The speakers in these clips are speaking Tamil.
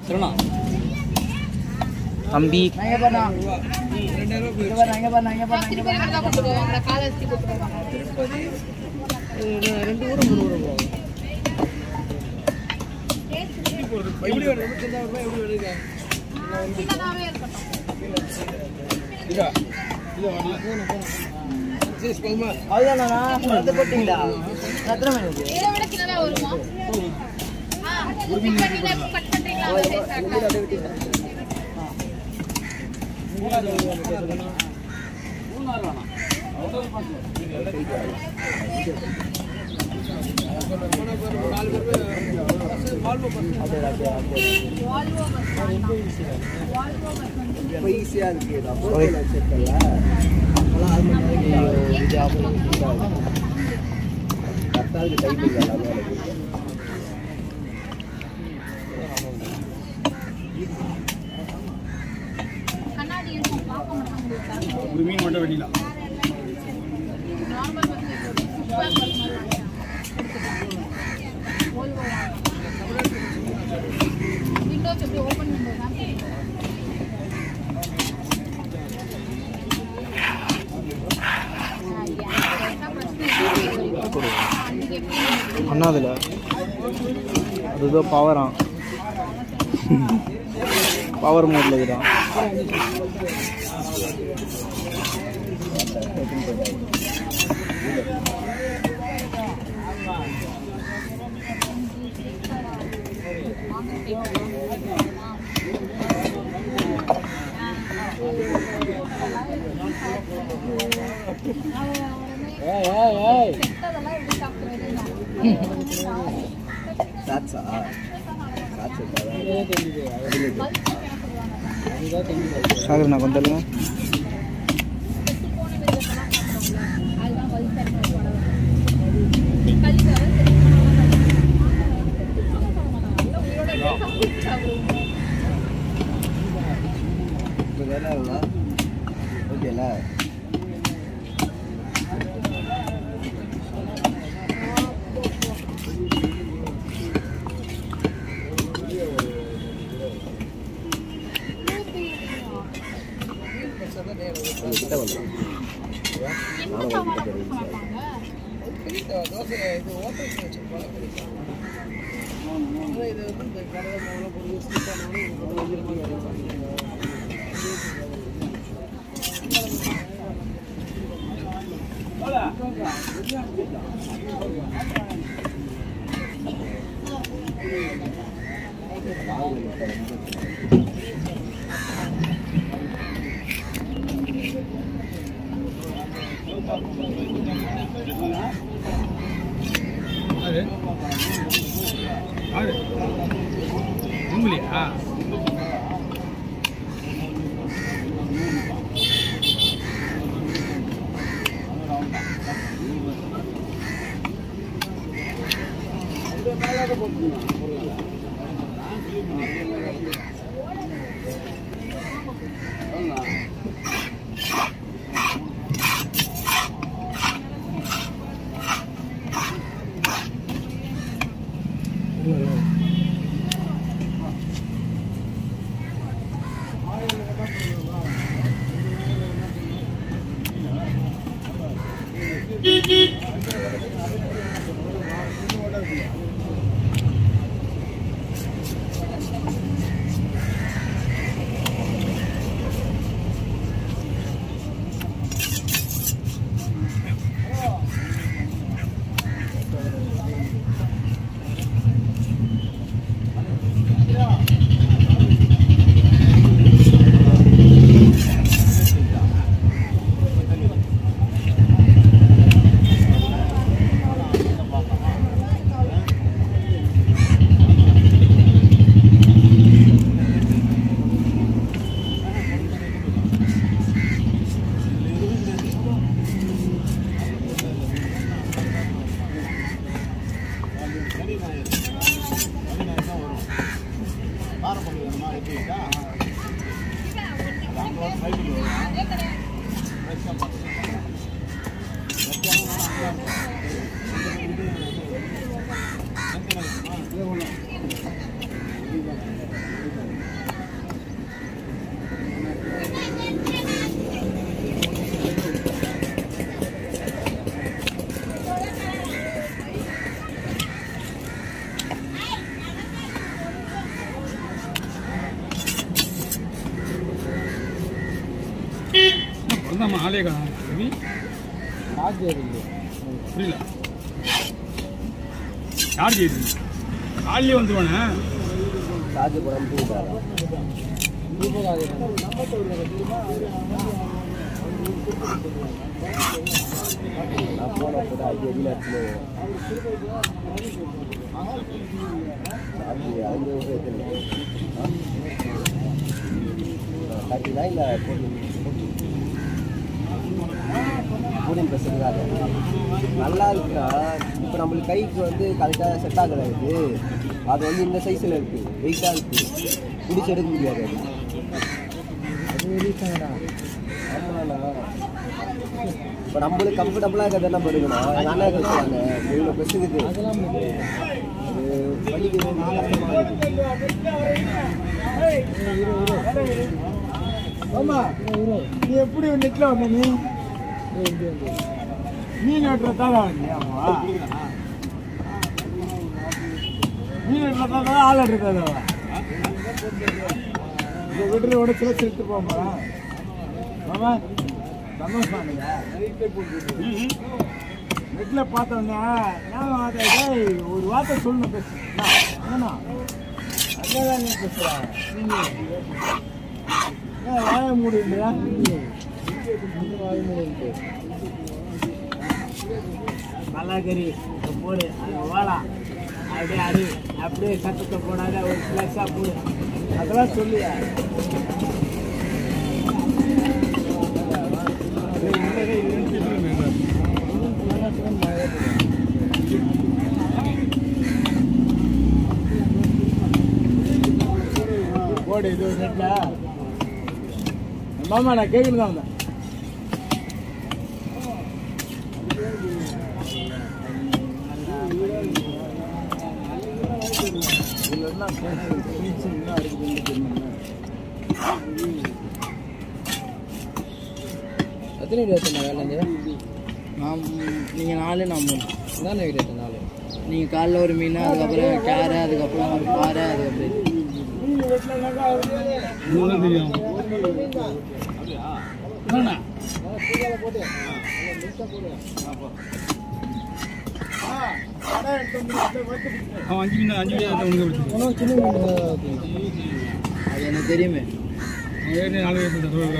சரணா தம்பி திருப்பதி வந்தா கொண்டு போவோம் அந்த காலஸ்தி கூப்பிட்டு ரெண்டு ஊரும் மூணு ஊரும் போகும் எப்படி வேணும் சின்னதாக எப்படி வேணுங்க சின்னதாவே இருக்கட்டும் இதா இதா வரல சரி போதுமா அவ்வளோதானா வந்து போட்டிங்களா எத்தனை மணிக்கு இதை விட சின்னதா வருமா ஆ, இப்ப நீங்க கட் பண்றீங்களா அந்த size ஆ? ஈஸியாக இருக்கு அப்போ வச்சிருக்கல அப்போலாம் அது மாதிரி இது ஆகும் கரெக்டாக இருக்கு டைமிங் எல்லாமே எனக்கு கண்ணாடி இருக்கும் பார்க்க மாட்டாங்க ஒரு மீன் மட்டும் வெட்டிடலாம் நார்மல் பஸ் புஷ்பேக் பஸ் மாதிரி Volvo விண்டோஸ் எப்படி ஓப்பன் விண்டோ தான் பண்ணாதுல அதுதான் பவரா பவர் மோட்ல இருக்குதான் செத்ததெல்லாம் எப்படி சாப்பிடுறது சாட்ஸா சாட்ஸ் சாகர் நான் கொஞ்சம் தள்ளுங்க அதுதான் வலிசர் கல்வி வர இப்போ வேலை ஆகுதா ஓகேல கிட்ட வந்துடும் என்ன சாப்பாடு கொடுக்க மாட்டாங்க தோசை இது ஓட்டல் வச்சிருப்பாங்க இது வந்து இந்த கடலை மாவுலாம் போட்டு ஸ்டிக்கானவங்க இது போட்டு வச்சிருப்பாங்க அது ஆறு உங்களையா ஆ அதான் ஆளே காணும் ரவி சார்ஜ் இருக்கு புரியல சார்ஜ் ஏறி காலையிலே வந்துருவானே சார்ஜ் போடாமல் தூங்கிட்டாரா தீபக் அது நான் போன கூட ஐயோ வெளியில் அடிச்சுன்னு சார்ஜ் அங்கே கட்டினா இல்லை கூலிங் ப்ரெஷருக்காக நல்லா இருக்குன்னா இப்போ நம்மளுக்கு கைக்கு வந்து கரெக்டாக செட் ஆகலை இது அது வந்து இந்த சைஸில் இருக்குது வெயிட்டாக இருக்குது பிடிச்சி எடுக்க முடியாது அது அது ரீசன்டா ஆமாண்ணா இப்போ நம்மளுக்கு கம்ஃபர்டபுளாக இருக்கிறத நம்ம எடுக்கணும் எங்கள் அண்ணா சொல்லுவாங்க இவ்வளோ பெருசுக்குது அதெல்லாம் முடியாது. அது வலிக்குது கஷ்டமாக இருக்குது ஆமா நீ எப்படி நெட்ல வந்த நீ நீ நட்டுறதால வந்தியாமா நீ நட்டுறதால ஆள் எடுத்ததாவா இந்த வீட்டில் உடச்சுல செலுத்து போமா மாமா சந்தோஷமானுங்க நெட்டில் பார்த்தோன்னே ஞாபகம் வார்த்தை டேய், ஒரு வார்த்தை சொல்லணும் பேசு என்னண்ணா அங்கேதான் நீ பேசுகிறேன் ஏன் வாய முடியலையா வாய முடியல கல்லாக்கறி போடு அது வாடா அப்படியே அடி அப்படியே சத்தத்தை போடாத ஒரு ஃப்ளெக்ஸாக போடு அதெல்லாம் சொல்லியா போடு இது ஒரு நெட்ல மாமா நான் கேட்கணும் தான் வந்தேன் எத்தனை வீடியோ எடுத்தேன் வேலைங்க நான் நீங்கள் நாலு நான் மூணு என்னென்ன வீடியோ எடுத்தேன் நாலு நீங்கள் காலைல ஒரு மீன் அதுக்கப்புறம் கேரை அதுக்கப்புறம் ஒரு பாறை அதுக்கப்புறம் உங்களுக்கு தெரியும் என்னண்ணா அவன் அஞ்சு மீன் அஞ்சு மீன் உனக்கு சின்ன அது எனக்கு தெரியுமே அவன் ஏற்கனவே நாலு பேர் சொல்லுவாங்க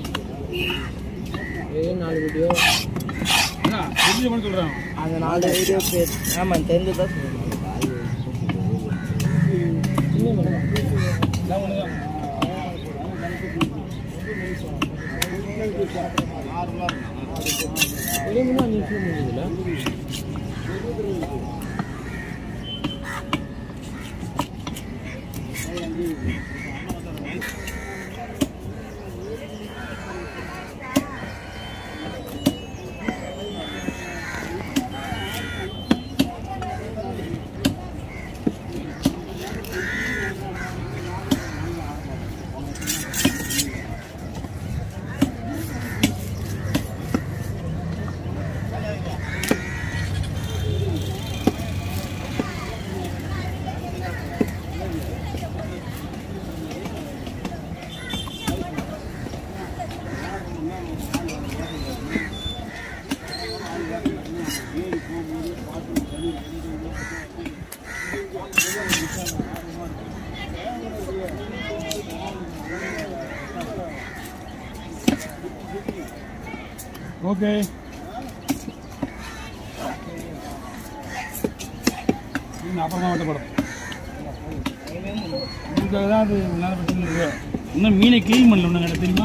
ஏழு நாலு வீடியோ என்ன தெரிஞ்ச பண்ண சொல்கிறான் அந்த நாலு வீடியோ பேர் ஆமாம் தெரிஞ்சு தான் எல்லாம் ஒன்று தான் தெரியுமா நீ ஃபீல் முடியுதுல ஓகே இன்னும் அப்புறமா வட்ட படம் இதுக்காக தான் அது நேரம் பிரச்சனை இருக்கு இன்னும் மீனை க்ளீன் பண்ணல ஒன்று எனக்கு தெரியுமா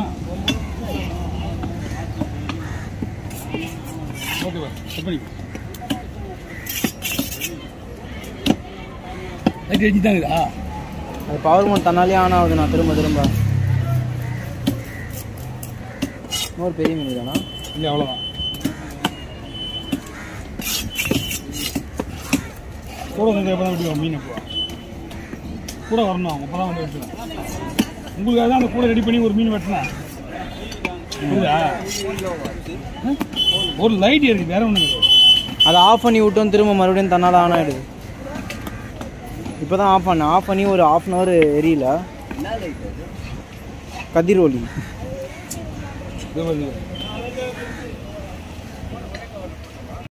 ஓகேவா கட் பண்ணி லைட் எரிஞ்சு தாங்குதா அது பவர் மோட் தன்னாலே ஆன் ஆகுது நான் திரும்ப திரும்ப இன்னொரு பெரிய மீன் தானா இல்லை அவ்வளோதான் கூட வந்து எப்போ தான் வெட்டுவோம் மீன் எப்போ கூட வரணும் அவங்க அப்போ தான் வந்து வெட்டுவேன் உங்களுக்காக தான் அந்த கூட ரெடி பண்ணி ஒரு மீன் வெட்டினேன் புரியுதா ஆ? ஒரு லைட் எரியுது வேற ஒன்றும் கிடையாது அதை ஆஃப் பண்ணி விட்டோம் திரும்ப மறுபடியும் தன்னால் ஆன் ஆகிடுது இப்போ தான் ஆஃப் பண்ணேன் ஆஃப் பண்ணி ஒரு ஆஃப் அன் ஹவர் எரியல என்ன லைட் அது கதிரொலி இது வருது